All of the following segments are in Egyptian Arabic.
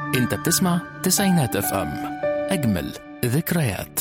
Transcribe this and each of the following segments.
انت بتسمع تسعينات اف ام اجمل ذكريات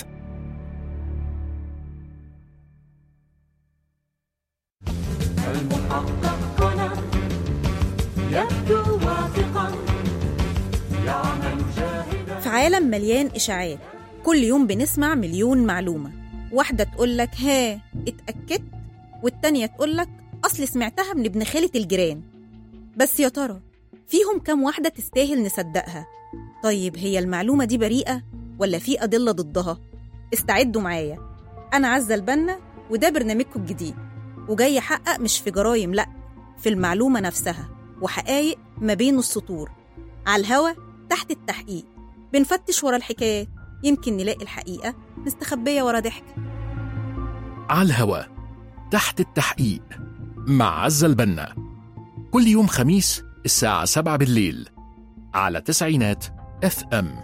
المحقق كونان يبدو واثقا يعمل جاهدا في عالم مليان إشاعات كل يوم بنسمع مليون معلومة واحدة تقولك ها اتأكدت والتانية تقولك أصل سمعتها من ابن خالة الجيران بس يا ترى فيهم كام واحدة تستاهل نصدقها طيب هي المعلومة دي بريئة ولا في أدلة ضدها استعدوا معايا أنا عزة البنا وده برنامجكم الجديد وجاي أحقق مش في جرايم لأ في المعلومة نفسها وحقايق ما بين السطور على الهوا تحت التحقيق بنفتش ورا الحكايات يمكن نلاقي الحقيقة مستخبية ورا ضحك على الهوا تحت التحقيق مع عزة البنا كل يوم خميس الساعة 7 بالليل على تسعينات اف ام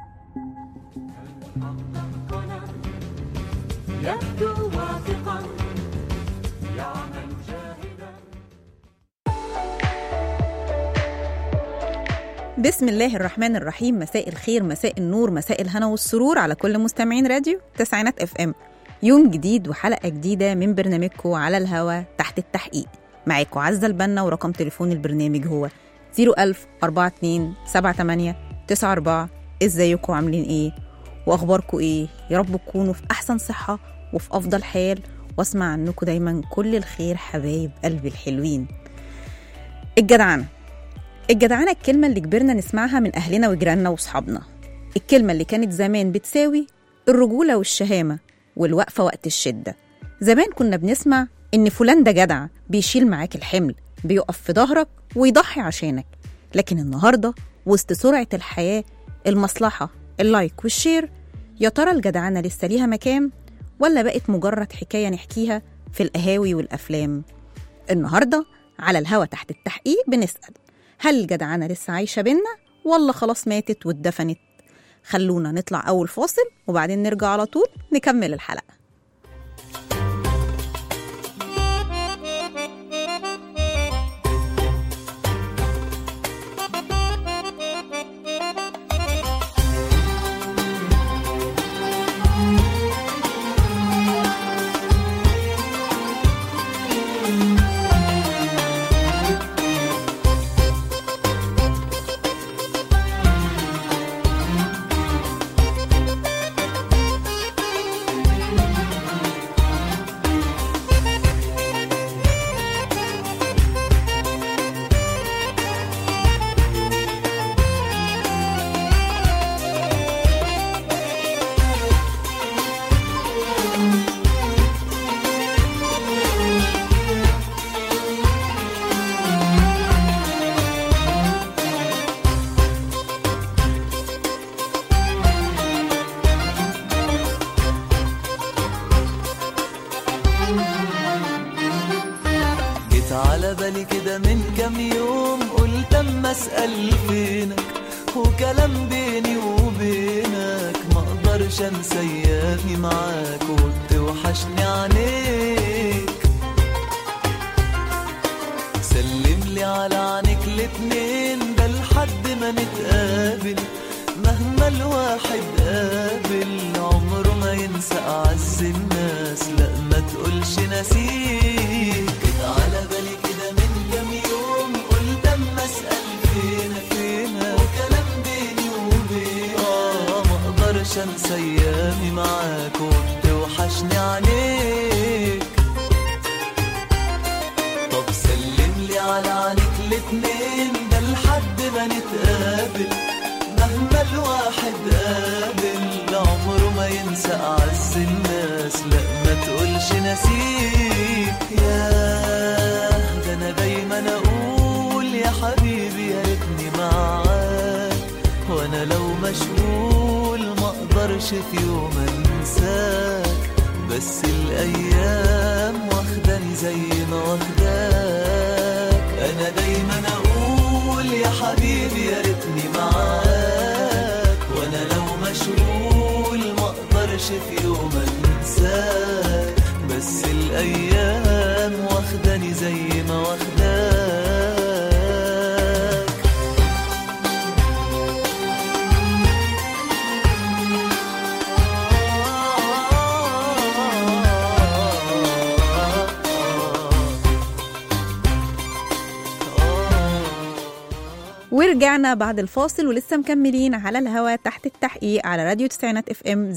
يبدو واثقا يعمل جاهدا بسم الله الرحمن الرحيم مساء الخير مساء النور مساء الهنا والسرور على كل مستمعين راديو تسعينات اف ام يوم جديد وحلقة جديدة من برنامجكم على الهوا تحت التحقيق معاكم عزة البنا ورقم تليفون البرنامج هو 01000 42 78 94 ازيكم عاملين ايه واخباركم ايه يا رب تكونوا في احسن صحة وفي افضل حال واسمع عنكم دايما كل الخير حبايب قلبي الحلوين الجدعنة الجدعنة الكلمة اللي كبرنا نسمعها من أهلنا وجيراننا وصحابنا الكلمة اللي كانت زمان بتساوي الرجولة والشهامة والوقفة وقت الشدة زمان كنا بنسمع إن فلان ده جدع بيشيل معاك الحمل بيقف في ظهرك ويضحي عشانك لكن النهاردة وسط سرعة الحياة المصلحة اللايك والشير يا ترى الجدعنة لسه ليها مكان ولا بقت مجرد حكاية نحكيها في القهاوي والأفلام النهاردة على الهوا تحت التحقيق بنسأل هل الجدعنة لسه عايشة بينا ولا خلاص ماتت واتدفنت خلونا نطلع أول فاصل وبعدين نرجع على طول نكمل الحلقة جيت على بالي كده من كام يوم قلت اما اسال فينك وكلام بيني وبينك ما اقدرش انسى ايامي معاك وبتوحشني عينيك سلم لي على عينيك الاتنين ده لحد ما نتقابل مهما الواحد قابل عمره ما ينسى اعز الناس لا ما تقولش نسيك جيت على بالي كده من كام يوم قلت اما اسال فينك فينك وكلام بيني وبينك اه ما اقدرش انسى ايامي معاك وبتوحشني عليك طب سلم لي على عينيك الاتنين ده لحد ما نتقابل مهما الواحد قابل عمره ما ينسى أعز الناس لا ما تقولش نسيك يا ده أنا دايما أقول يا حبيبي يا ريتني معاك وأنا لو مشغول ما أقدرش في يوم أنساك بس الأيام واخداني زي ما واخداك أنا دايما أقول يا حبيبي يا ريتني معاك وأنا لو مشغول ما أقدرش في يوم أنساك بس الأيام واخداني زي ما واخداك ورجعنا بعد الفاصل ولسه مكملين على الهوا تحت التحقيق على راديو تسعينات اف ام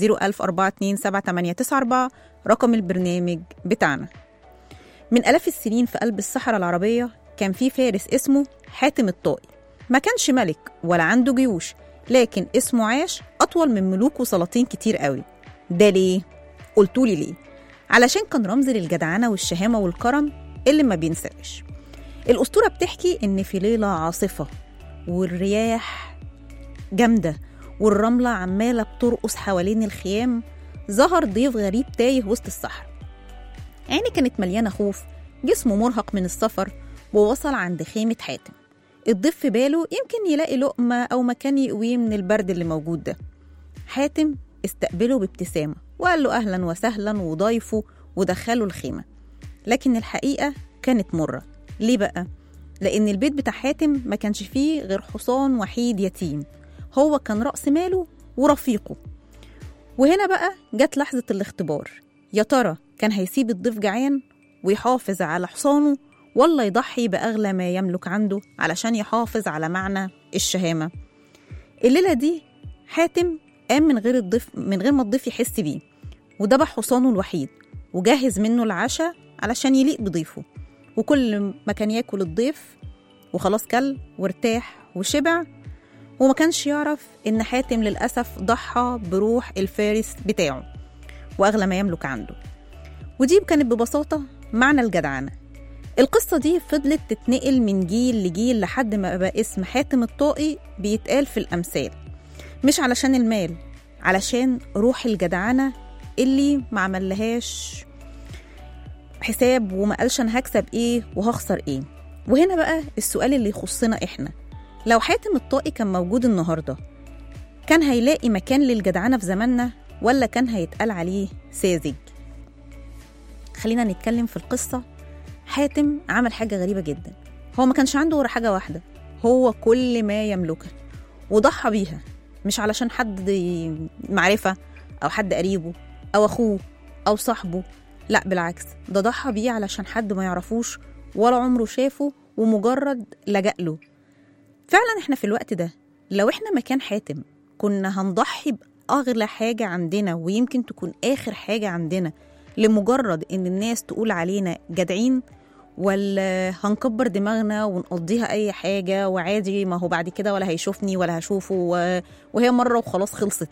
01042 رقم البرنامج بتاعنا من آلاف السنين في قلب الصحراء العربية كان في فارس اسمه حاتم الطائي ما كانش ملك ولا عنده جيوش لكن اسمه عاش أطول من ملوك وسلاطين كتير قوي ده ليه؟ قلتولي ليه؟ علشان كان رمز للجدعنة والشهامة والكرم اللي ما بينساش الأسطورة بتحكي إن في ليلة عاصفة والرياح جامدة والرملة عمالة بترقص حوالين الخيام ظهر ضيف غريب تايه وسط الصحراء عيني كانت مليانة خوف جسمه مرهق من السفر ووصل عند خيمة حاتم الضيف في باله يمكن يلاقي لقمة أو مكان يقويه من البرد اللي موجود ده حاتم استقبله بابتسامة وقال له أهلا وسهلا وضيفه ودخله الخيمة لكن الحقيقة كانت مرة ليه بقى؟ لأن البيت بتاع حاتم ما كانش فيه غير حصان وحيد يتيم هو كان رأس ماله ورفيقه وهنا بقى جت لحظة الاختبار يا ترى كان هيسيب الضيف جعان ويحافظ على حصانه ولا يضحي بأغلى ما يملك عنده علشان يحافظ على معنى الشهامة الليلة دي حاتم قام من غير الضيف من غير ما الضيف يحس بيه وذبح حصانه الوحيد وجهز منه العشاء علشان يليق بضيفه وكل ما كان ياكل الضيف وخلاص كل وارتاح وشبع وما كانش يعرف إن حاتم للأسف ضحى بروح الفارس بتاعه وأغلى ما يملك عنده ودي كانت ببساطة معنى الجدعنة القصة دي فضلت تتنقل من جيل لجيل لحد ما بقى اسم حاتم الطائي بيتقال في الأمثال مش علشان المال علشان روح الجدعنة اللي ما عملهاش حساب وما قالش أنا هكسب إيه وهخسر إيه وهنا بقى السؤال اللي يخصنا إحنا لو حاتم الطائي كان موجود النهاردة كان هيلاقي مكان للجدعنة في زماننا ولا كان هيتقال عليه ساذج خلينا نتكلم في القصة حاتم عمل حاجة غريبة جدا هو ما كانش عنده غير حاجة واحدة هو كل ما يملكها وضحى بيها مش علشان حد معرفة أو حد قريبه أو أخوه أو صاحبه لا بالعكس ده ضحى بيه علشان حد ما يعرفوش ولا عمره شافه ومجرد لجأ له فعلا احنا في الوقت ده لو احنا مكان حاتم كنا هنضحي بأغلى حاجة عندنا ويمكن تكون آخر حاجة عندنا لمجرد إن الناس تقول علينا جدعين ولا هنكبر دماغنا ونقضيها أي حاجة وعادي ما هو بعد كده ولا هيشوفني ولا هشوفه و- وهي مرة وخلاص خلصت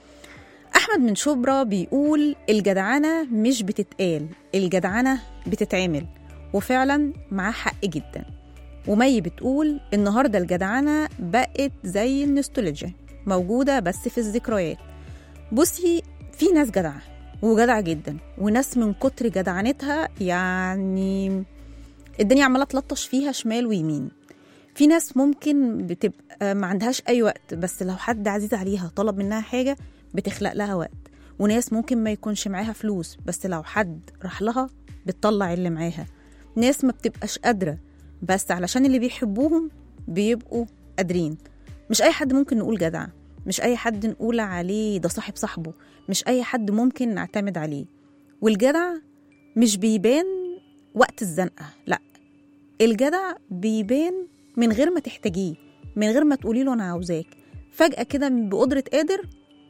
أحمد من شبرا بيقول الجدعنة مش بتتقال الجدعنة بتتعمل وفعلا معاه حق جدا ومي بتقول النهاردة الجدعنة بقت زي النوستولوجيا موجودة بس في الذكريات بصي في ناس جدعة وجدعة جدا وناس من كتر جدعنتها يعني الدنيا عمالة تلطش فيها شمال ويمين في ناس ممكن بتبقى ما عندهاش أي وقت بس لو حد عزيز عليها طلب منها حاجة بتخلق لها وقت وناس ممكن ما يكونش معاها فلوس بس لو حد راح لها بتطلع اللي معاها ناس ما بتبقاش قادرة بس علشان اللي بيحبوهم بيبقوا قادرين مش أي حد ممكن نقول جدع مش أي حد نقول عليه ده صاحب صاحبه مش أي حد ممكن نعتمد عليه والجدع مش بيبان وقت الزنقة لا الجدع بيبان من غير ما تحتاجيه من غير ما تقولي له أنا عاوزاك فجأة كده بقدرة قادر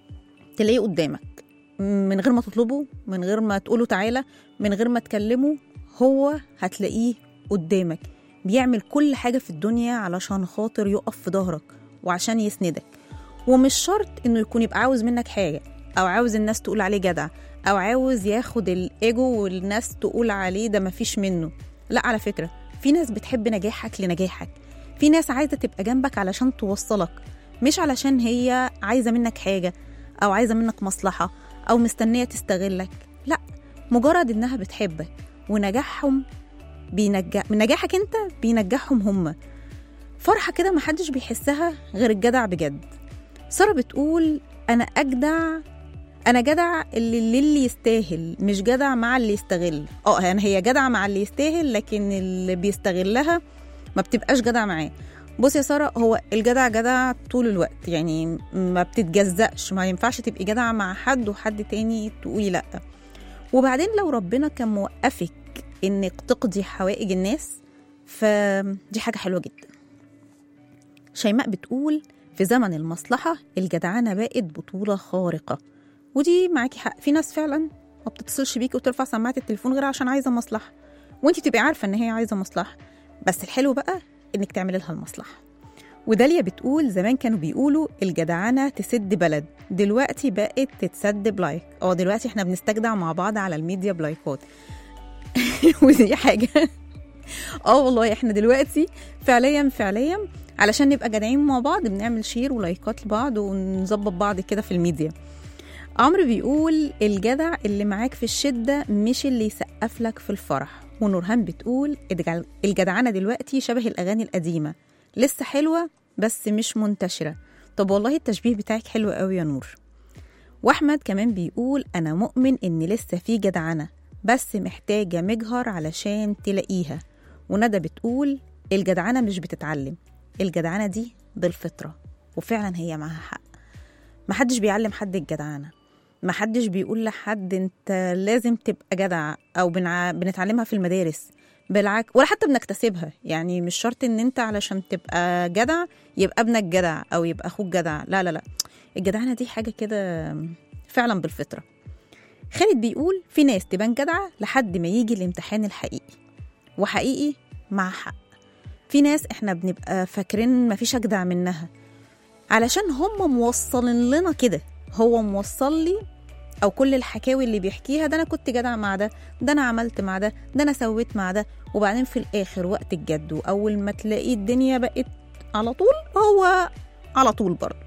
تلاقيه قدامك من غير ما تطلبه من غير ما تقوله تعالى من غير ما تكلمه هو هتلاقيه قدامك بيعمل كل حاجة في الدنيا علشان خاطر يقف في ظهرك وعشان يسندك ومش شرط انه يكون يبقى عاوز منك حاجة او عاوز الناس تقول عليه جدع او عاوز ياخد الايجو والناس تقول عليه ده مفيش منه لا على فكرة في ناس بتحب نجاحك لنجاحك في ناس عايزة تبقى جنبك علشان توصلك مش علشان هي عايزة منك حاجة أو عايزة منك مصلحة أو مستنية تستغلك لا مجرد إنها بتحبك ونجاحهم بينجح من نجاحك أنت بينجحهم هم فرحة كده محدش بيحسها غير الجدع بجد سارة بتقول أنا أجدع أنا جدع اللي اللي يستاهل مش جدع مع اللي يستغل اه يعني هي جدع مع اللي يستاهل لكن اللي بيستغلها ما بتبقاش جدع معاه بص يا ساره هو الجدع جدع طول الوقت يعني ما بتتجزأش ما ينفعش تبقي جدع مع حد وحد تاني تقولي لا وبعدين لو ربنا كان موقفك انك تقضي حوائج الناس فدي حاجه حلوه جدا شيماء بتقول في زمن المصلحة الجدعنة بقت بطولة خارقة ودي معاكي حق في ناس فعلا ما بتتصلش بيكي وترفع سماعة التليفون غير عشان عايزة مصلحة وانت تبقي عارفة ان هي عايزة مصلحة بس الحلو بقى انك تعملي لها المصلحة وداليا بتقول زمان كانوا بيقولوا الجدعنة تسد بلد دلوقتي بقت تتسد بلايك اه دلوقتي احنا بنستجدع مع بعض على الميديا بلايكات ودي حاجة اه والله احنا دلوقتي فعليا فعليا علشان نبقى جدعين مع بعض بنعمل شير ولايكات لبعض ونظبط بعض كده في الميديا عمرو بيقول الجدع اللي معاك في الشدة مش اللي يسقف لك في الفرح ونورهان بتقول الجع- الجدعنة دلوقتي شبه الأغاني القديمة لسه حلوة بس مش منتشرة طب والله التشبيه بتاعك حلو قوي يا نور واحمد كمان بيقول انا مؤمن ان لسه في جدعنه بس محتاجه مجهر علشان تلاقيها وندى بتقول الجدعنه مش بتتعلم الجدعنه دي بالفطره وفعلا هي معاها حق محدش بيعلم حد الجدعنه محدش بيقول لحد انت لازم تبقى جدع او بنع... بنتعلمها في المدارس بالعكس ولا حتى بنكتسبها يعني مش شرط ان انت علشان تبقى جدع يبقى ابنك جدع او يبقى اخوك جدع لا لا لا الجدعنه دي حاجه كده فعلا بالفطره خالد بيقول في ناس تبان جدعه لحد ما يجي الامتحان الحقيقي وحقيقي مع حق في ناس احنا بنبقى فاكرين مفيش اجدع منها علشان هم موصلين لنا كده هو موصل لي او كل الحكاوي اللي بيحكيها ده انا كنت جدع مع ده ده انا عملت مع ده ده انا سويت مع ده وبعدين في الاخر وقت الجد واول ما تلاقي الدنيا بقت على طول هو على طول برضه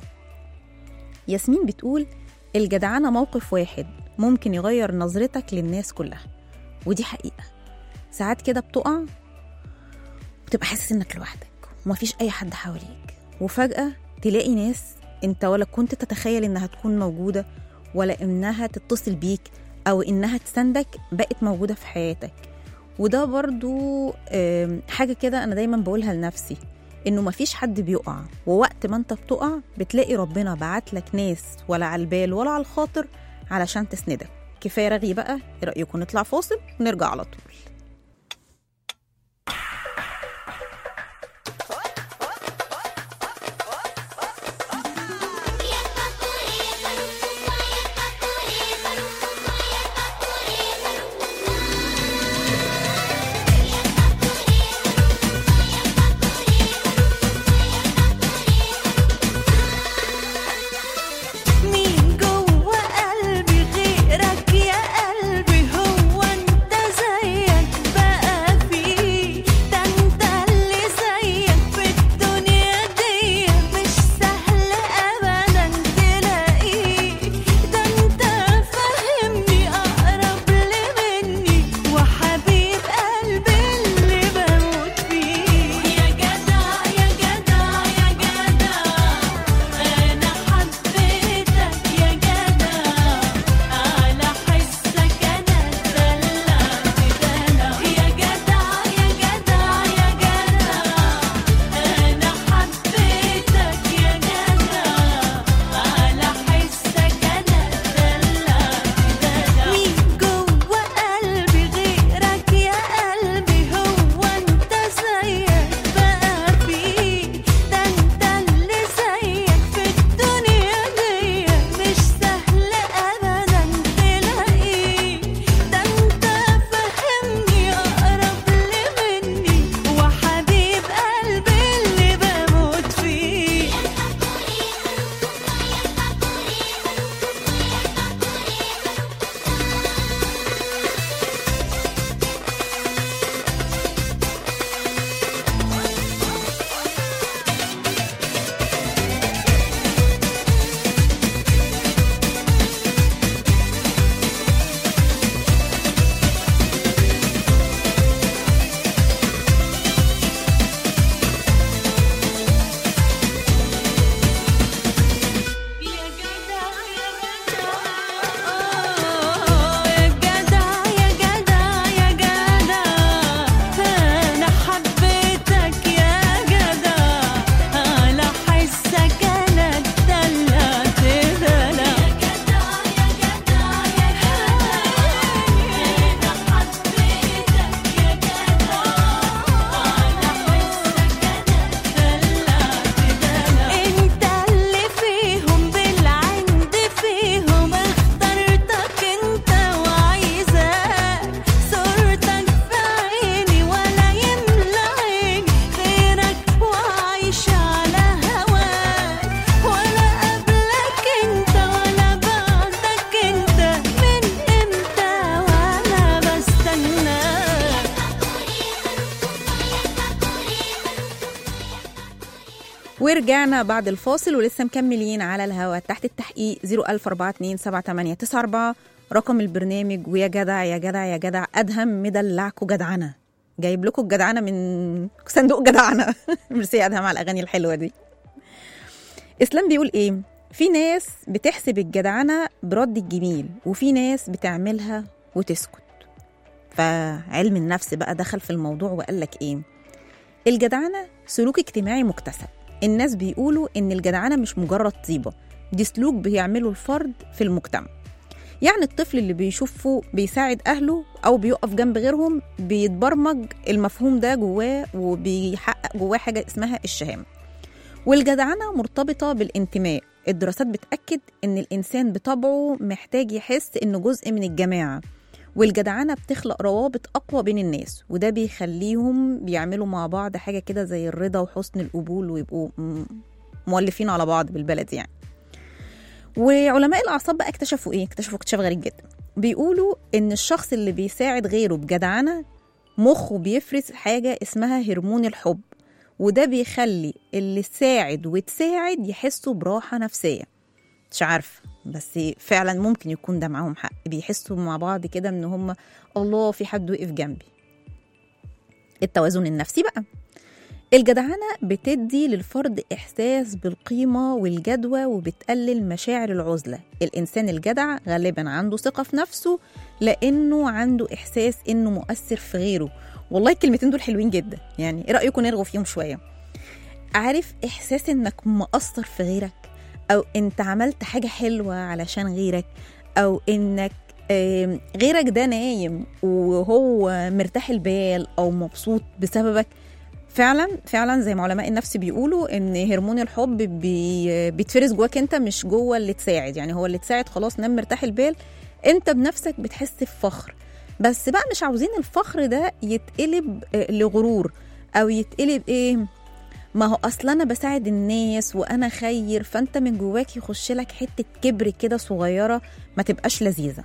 ياسمين بتقول الجدعنة موقف واحد ممكن يغير نظرتك للناس كلها ودي حقيقة ساعات كده بتقع وتبقى حاسس انك لوحدك ومفيش اي حد حواليك وفجأة تلاقي ناس انت ولا كنت تتخيل انها تكون موجودة ولا انها تتصل بيك او انها تساندك بقت موجودة في حياتك وده برضو آم، حاجة كده انا دايما بقولها لنفسي انه مفيش حد بيقع ووقت ما انت بتقع بتلاقي ربنا بعت لك ناس ولا على البال ولا على الخاطر علشان تسندك كفايه رغي بقى ايه رايكم نطلع فاصل ونرجع على طول مين جوا قلبي غيرك يا قلبي هو انت زيك ورجعنا بعد الفاصل ولسه مكملين على الهوا تحت التحقيق 004278894 رقم البرنامج ويا جدع يا جدع يا جدع ادهم مدلعكوا جدعنه جايب لكم الجدعنه من صندوق جدعنه ميرسي يا ادهم على الاغاني الحلوه دي اسلام بيقول ايه في ناس بتحسب الجدعنه برد الجميل وفي ناس بتعملها وتسكت فعلم النفس بقى دخل في الموضوع وقال لك ايه الجدعنه سلوك اجتماعي مكتسب الناس بيقولوا ان الجدعنه مش مجرد طيبه دي سلوك بيعمله الفرد في المجتمع يعني الطفل اللي بيشوفه بيساعد اهله او بيقف جنب غيرهم بيتبرمج المفهوم ده جواه وبيحقق جواه حاجه اسمها الشهامه والجدعنه مرتبطه بالانتماء الدراسات بتاكد ان الانسان بطبعه محتاج يحس انه جزء من الجماعه والجدعنه بتخلق روابط اقوى بين الناس وده بيخليهم بيعملوا مع بعض حاجه كده زي الرضا وحسن القبول ويبقوا م- مؤلفين على بعض بالبلد يعني وعلماء الاعصاب بقى اكتشفوا ايه اكتشفوا اكتشاف غريب جدا بيقولوا ان الشخص اللي بيساعد غيره بجدعنه مخه بيفرز حاجه اسمها هرمون الحب وده بيخلي اللي ساعد وتساعد يحسوا براحه نفسيه مش عارفه بس فعلا ممكن يكون ده معاهم حق بيحسوا مع بعض كده ان هم الله في حد وقف جنبي التوازن النفسي بقى الجدعنة بتدي للفرد إحساس بالقيمة والجدوى وبتقلل مشاعر العزلة الإنسان الجدع غالبا عنده ثقة في نفسه لأنه عنده إحساس إنه مؤثر في غيره والله الكلمتين دول حلوين جدا يعني إيه رأيكم نرغوا فيهم شوية عارف إحساس إنك مؤثر في غيرك أو أنت عملت حاجة حلوة علشان غيرك أو إنك آم، غيرك ده نايم وهو مرتاح البال أو مبسوط بسببك فعلا فعلا زي ما علماء النفس بيقولوا ان هرمون الحب بي بيتفرز جواك انت مش جوه اللي تساعد يعني هو اللي تساعد خلاص نام مرتاح البال انت بنفسك بتحس بفخر بس بقى مش عاوزين الفخر ده يتقلب آه، لغرور او يتقلب ايه ما هو اصل انا بساعد الناس وانا خير فانت من جواك يخش لك حته كبر كده صغيره ما تبقاش لذيذه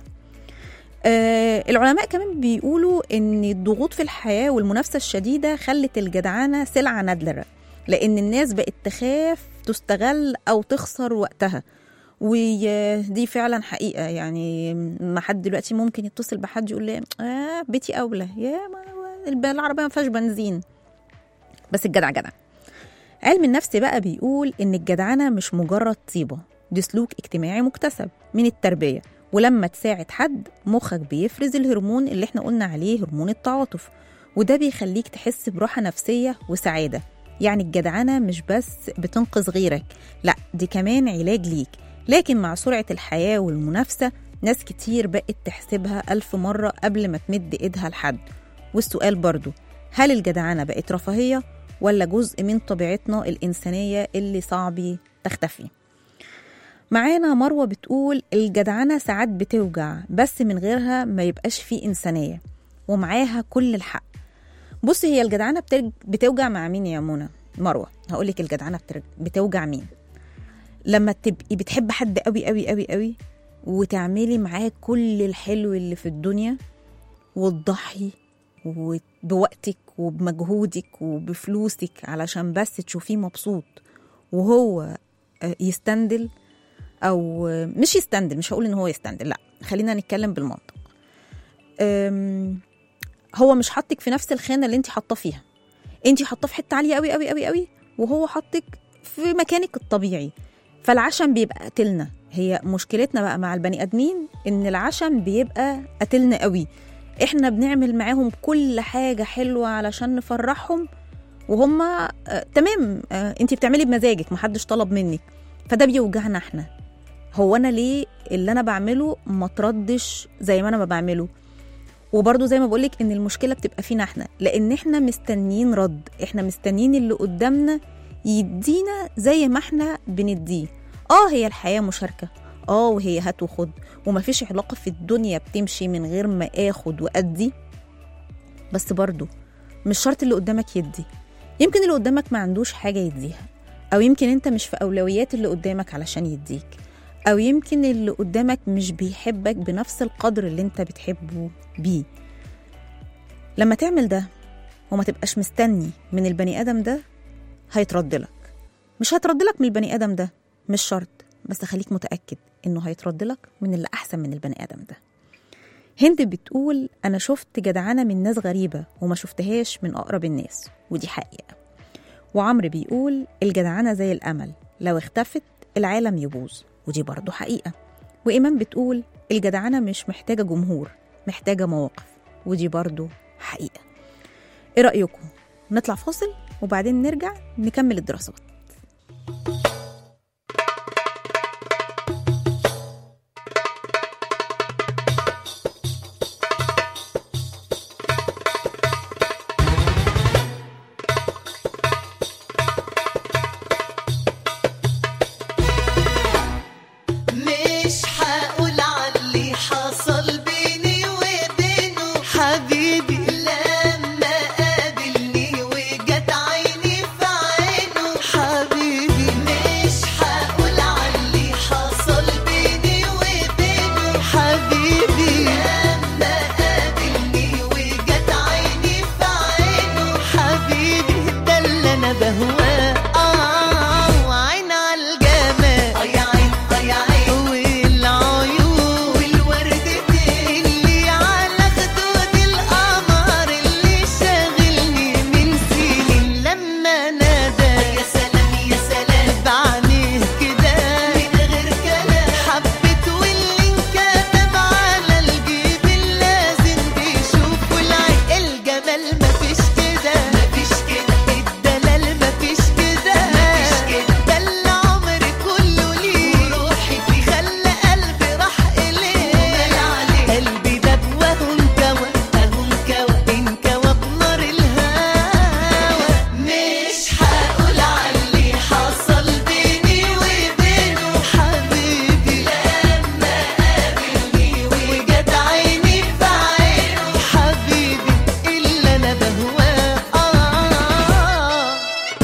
آه العلماء كمان بيقولوا ان الضغوط في الحياه والمنافسه الشديده خلت الجدعانه سلعه نادره لان الناس بقت تخاف تستغل او تخسر وقتها ودي فعلا حقيقه يعني ما حد دلوقتي ممكن يتصل بحد يقول لي آه بيتي اولى يا ما العربيه ما فيهاش بنزين بس الجدع جدع علم النفس بقى بيقول ان الجدعنه مش مجرد طيبه دي سلوك اجتماعي مكتسب من التربيه ولما تساعد حد مخك بيفرز الهرمون اللي احنا قلنا عليه هرمون التعاطف وده بيخليك تحس براحة نفسية وسعادة يعني الجدعنة مش بس بتنقذ غيرك لا دي كمان علاج ليك لكن مع سرعة الحياة والمنافسة ناس كتير بقت تحسبها ألف مرة قبل ما تمد إيدها لحد والسؤال برضو هل الجدعنة بقت رفاهية ولا جزء من طبيعتنا الإنسانية اللي صعب تختفي معانا مروة بتقول الجدعنة ساعات بتوجع بس من غيرها ما يبقاش فيه إنسانية ومعاها كل الحق بصي هي الجدعنة بترج- بتوجع مع مين يا منى مروة هقولك الجدعنة بترج- بتوجع مين لما تبقي بتحب حد قوي قوي قوي قوي وتعملي معاه كل الحلو اللي في الدنيا وتضحي وبوقتك وبمجهودك وبفلوسك علشان بس تشوفيه مبسوط وهو آه، يستندل او آه، مش يستندل مش هقول ان هو يستندل لا خلينا نتكلم بالمنطق أم، هو مش حاطك في نفس الخانه اللي انت حاطاه فيها انت حاطاه في حته عاليه قوي قوي قوي قوي وهو حاطك في مكانك الطبيعي فالعشم بيبقى قتلنا هي مشكلتنا بقى مع البني ادمين ان العشم بيبقى قتلنا قوي احنا بنعمل معاهم كل حاجه حلوه علشان نفرحهم وهم آه تمام آه انت بتعملي بمزاجك محدش طلب منك فده بيوجعنا احنا هو انا ليه اللي انا بعمله ما تردش زي ما انا ما بعمله وبرضه زي ما بقولك ان المشكله بتبقى فينا احنا لان احنا مستنيين رد احنا مستنيين اللي قدامنا يدينا زي ما احنا بنديه اه هي الحياه مشاركه اه وهي هات وخد ومفيش علاقه في الدنيا بتمشي من غير ما اخد وادي بس برضه مش شرط اللي قدامك يدي يمكن اللي قدامك ما عندوش حاجه يديها او يمكن انت مش في اولويات اللي قدامك علشان يديك او يمكن اللي قدامك مش بيحبك بنفس القدر اللي انت بتحبه بيه لما تعمل ده وما تبقاش مستني من البني ادم ده هيترد لك مش هيترد لك من البني ادم ده مش شرط بس خليك متاكد انه هيترد لك من اللي احسن من البني ادم ده هند بتقول انا شفت جدعنه من ناس غريبه وما شفتهاش من اقرب الناس ودي حقيقه وعمرو بيقول الجدعنه زي الامل لو اختفت العالم يبوظ ودي برضه حقيقه وايمان بتقول الجدعنه مش محتاجه جمهور محتاجه مواقف ودي برضه حقيقه ايه رايكم نطلع فاصل وبعدين نرجع نكمل الدراسات مش هقول علي حصل بيني وبينه حبيبي لما قابلني وجت عيني في عينه حبيبي مش هقول علي حصل بيني وبينه حبيبي لما قابلني وجت عيني في عينه حبيبي ده اللي انا بهواه اه وعين على الجمال يا عين يا عين والعيون والوردتين اللي على خدود القمر اللي شاغلني من سنين لما نادى يا سلام يا سلام بعينيه كده من غير كلام حبيت واللي انكتب على الجيب لازم بيشوفوا العين الجمال مفيش كده مفيش كده الدلال مفيش كده مفيش كده ده اللي عمري كله ليه وروحي فيه خلى قلبي راح إليه ومال عليه قلبي داب وهو انكوى اهو انكوى انكوى بنار الهوى مش هقول علي حصل بيني وبينه حبيبي لما قابلني وجت عيني في عينه حبيبي اللي انا بهواه آه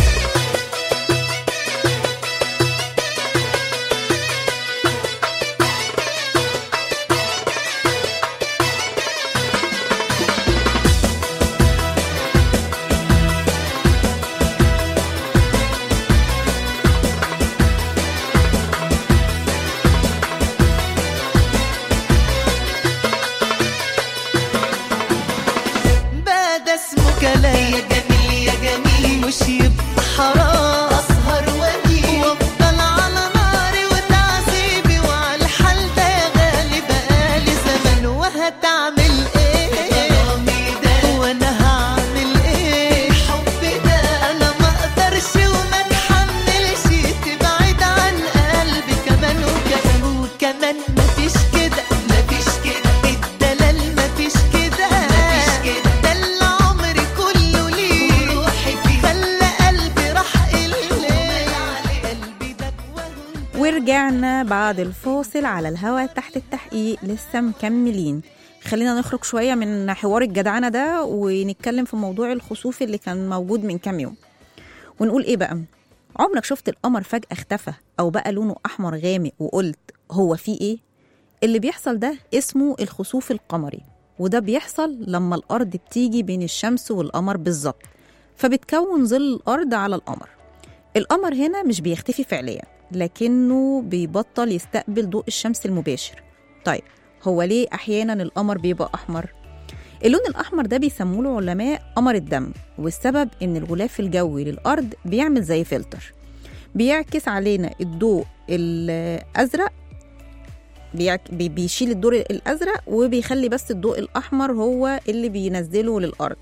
بعد اسمه كلام يا جميل يا جميل مش يبقى حرام اسهر واجي وافضل على ناري وتعذيبي وعلى الحال ده يا غالي بقالي زمان وهتعمل ايه وانا هعمل ايه الحب ده انا ما اقدرش وما اتحملش تبعد عن قلبي كمان وكمان وكمان مفيش كده مفيش كده الدلال مفيش كده مفيش كده ده اللي عمري كله ليه وروحي فيه خلى قلبي راح إليه قلبي ده وهو ورجعنا بعد الفاصل على الهوا تحت التحقيق لسه مكملين خلينا نخرج شوية من حوار الجدعنة ده ونتكلم في موضوع الخسوف اللي كان موجود من كام يوم ونقول ايه بقى عمرك شفت القمر فجأة اختفى أو بقى لونه أحمر غامق وقلت هو في ايه؟ اللي بيحصل ده اسمه الخسوف القمري وده بيحصل لما الأرض بتيجي بين الشمس والقمر بالظبط فبتكون ظل الأرض على القمر القمر هنا مش بيختفي فعليا لكنه بيبطل يستقبل ضوء الشمس المباشر طيب هو ليه أحيانا القمر بيبقى أحمر؟ اللون الأحمر ده بيسموه العلماء قمر الدم والسبب إن الغلاف الجوي للأرض بيعمل زي فلتر بيعكس علينا الضوء الأزرق بيعك- بي- بيشيل الضوء الأزرق وبيخلي بس الضوء الأحمر هو اللي بينزله للأرض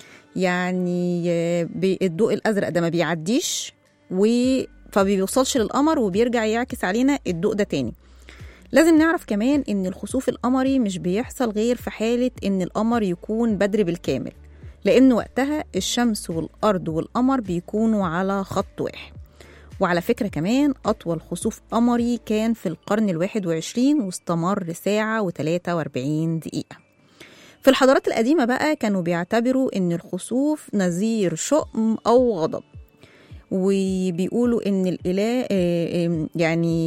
يعني آه، بي- الضوء الأزرق ده ما بيعديش و فبيوصلش للقمر وبيرجع يعكس علينا الضوء ده تاني لازم نعرف كمان ان الخسوف القمري مش بيحصل غير في حالة ان القمر يكون بدر بالكامل لان وقتها الشمس والارض والقمر بيكونوا على خط واحد وعلى فكرة كمان أطول خسوف قمري كان في القرن الواحد وعشرين واستمر ساعة وتلاتة واربعين دقيقة في الحضارات القديمة بقى كانوا بيعتبروا إن الخسوف نذير شؤم أو غضب وبيقولوا إن الإله آه، آه، يعني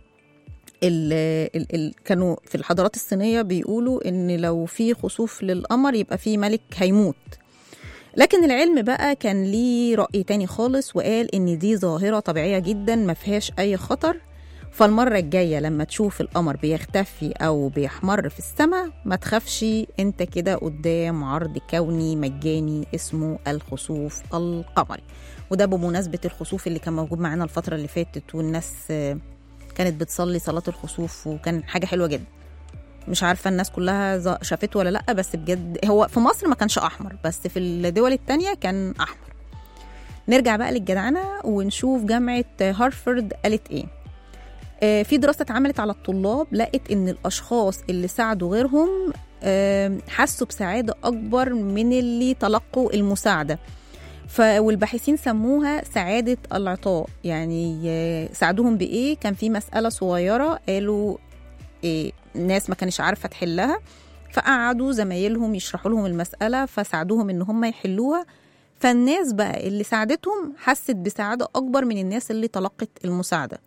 ال ال ال كانوا في الحضارات الصينية بيقولوا إن لو في خسوف للقمر يبقى في ملك هيموت لكن العلم بقى كان ليه رأي تاني خالص وقال إن دي ظاهرة طبيعية جدا ما فيهاش أي خطر فالمرة الجاية لما تشوف القمر بيختفي أو بيحمر في السماء ما تخافش انت كده قدام عرض كوني مجاني اسمه الخسوف القمري وده بمناسبة الخسوف اللي كان موجود معانا الفترة اللي فاتت والناس آه، كانت بتصلي صلاة الخسوف وكان حاجة حلوة جدا مش عارفة الناس كلها ز- شافته ولا لأ بس بجد هو في مصر ما كانش أحمر بس في الدول التانية كان أحمر نرجع بقى للجدعنة ونشوف جامعة هارفارد قالت إيه آه، في دراسة اتعملت على الطلاب لقت إن الأشخاص اللي ساعدوا غيرهم آم، حسوا بسعادة أكبر من اللي تلقوا المساعدة ف والباحثين سموها سعادة العطاء يعني آه، ساعدوهم بإيه كان في مسألة صغيرة قالوا إيه ناس ما كانش عارفة تحلها فقعدوا زمايلهم يشرحوا لهم المسألة فساعدوهم إن هم يحلوها فالناس بقى اللي ساعدتهم حست بسعادة أكبر من الناس اللي تلقت المساعدة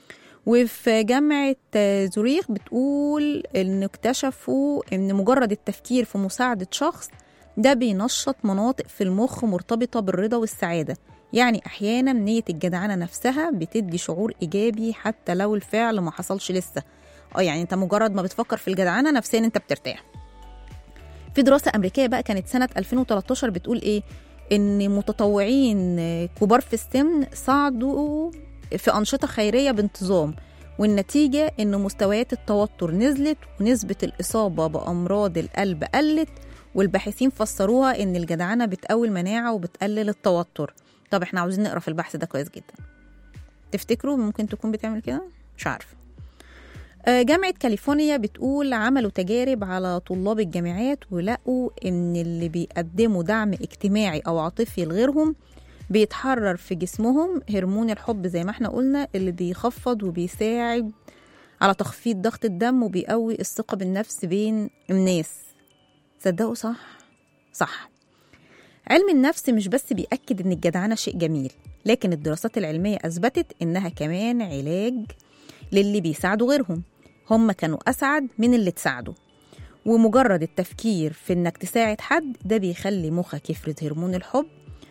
وفي جامعة آه، زوريخ بتقول إن اكتشفوا إن مجرد التفكير في مساعدة شخص ده بينشط مناطق في المخ مرتبطة بالرضا والسعادة يعني أحيانا نية الجدعنة نفسها بتدي شعور إيجابي حتى لو الفعل ما حصلش لسه اه يعني انت مجرد ما بتفكر في الجدعنة نفسيا انت بترتاح في دراسة أمريكية بقى كانت سنة 2013 بتقول إيه إن متطوعين آه، كبار في السن صعدوا في أنشطة خيرية بانتظام والنتيجة إن مستويات التوتر نزلت ونسبة الإصابة بأمراض القلب قلت والباحثين فسروها إن الجدعنة بتقوي المناعة وبتقلل التوتر طب احنا عاوزين نقرا في البحث ده كويس جدا تفتكروا ممكن تكون بتعمل كده مش عارفه آه، جامعة كاليفورنيا بتقول عملوا تجارب على طلاب الجامعات ولقوا إن اللي بيقدموا دعم اجتماعي أو عاطفي لغيرهم بيتحرر في جسمهم هرمون الحب زي ما احنا قلنا اللي بيخفض وبيساعد على تخفيض ضغط الدم وبيقوي الثقة بالنفس بين الناس تصدقوا صح؟ صح علم النفس مش بس بيأكد إن الجدعنة شيء جميل لكن الدراسات العلمية أثبتت إنها كمان علاج للي بيساعدوا غيرهم هم كانوا أسعد من اللي تساعدوا ومجرد التفكير في إنك تساعد حد ده بيخلي مخك يفرز هرمون الحب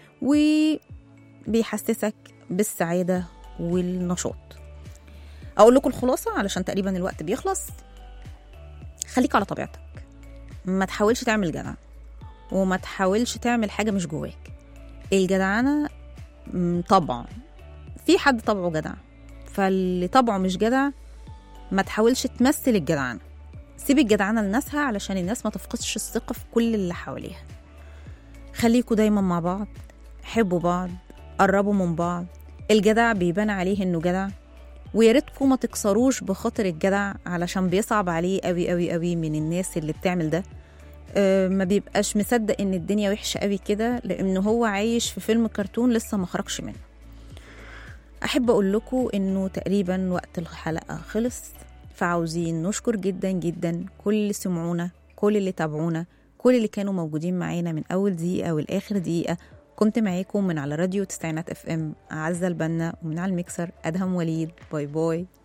وبيحسسك بالسعادة والنشاط أقول لكم الخلاصة علشان تقريبا الوقت بيخلص خليك على طبيعتك ما تحاولش تعمل جدع وما تحاولش تعمل حاجة مش جواك الجدعنة م، طبع في حد طبعه جدع فاللي طبعه مش جدع ما تحاولش تمثل الجدعنة سيب الجدعنة لناسها علشان الناس ما تفقدش الثقة في كل اللي حواليها خليكوا دايما مع بعض حبوا بعض قربوا من بعض الجدع بيبان عليه انه جدع ويا ريتكم ما تكسروش بخاطر الجدع علشان بيصعب عليه قوي قوي قوي من الناس اللي بتعمل ده أه ما بيبقاش مصدق ان الدنيا وحشه قوي كده لان هو عايش في فيلم كرتون لسه ما خرجش منه احب اقول لكم انه تقريبا وقت الحلقه خلص فعاوزين نشكر جدا جدا كل اللي سمعونا كل اللي تابعونا كل اللي كانوا موجودين معانا من اول دقيقه والاخر دقيقه كنت معاكم من على راديو تسعينات اف ام عزة البنا ومن على الميكسر ادهم وليد باي باي